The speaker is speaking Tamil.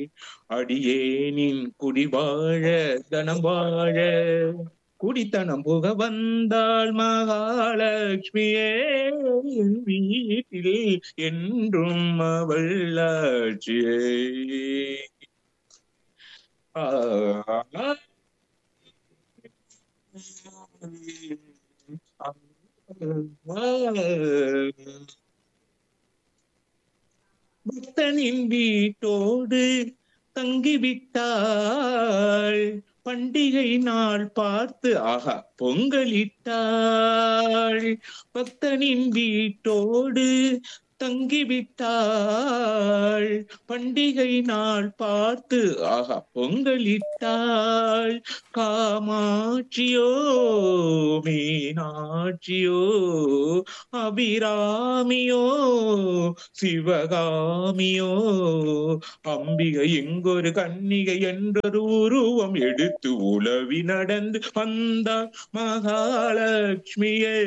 அடியேனின் குடிவாழ தனம் வாழ குடித்தனம் புக வந்தாள் மகாலட்சுமியே என் வீட்டில் என்றும் அவள் ஆட்சியே ஆ பக்தனின் வீட்டோடு தங்கிவிட்டாள் பண்டிகை நாள் பார்த்து ஆஹா பொங்கலிட்டாள் பக்தனின் வீட்டோடு தங்கிவிட்டாள் பண்டிகை நாள் பார்த்து ஆஹா பொங்கலிட்டாள் காமாட்சியோ மீனாட்சியோ அபிராமியோ சிவகாமியோ அம்பிகை எங்கொரு கன்னிகை என்றொரு உருவம் எடுத்து உலவி நடந்து வந்தாள் மகாலட்சுமியே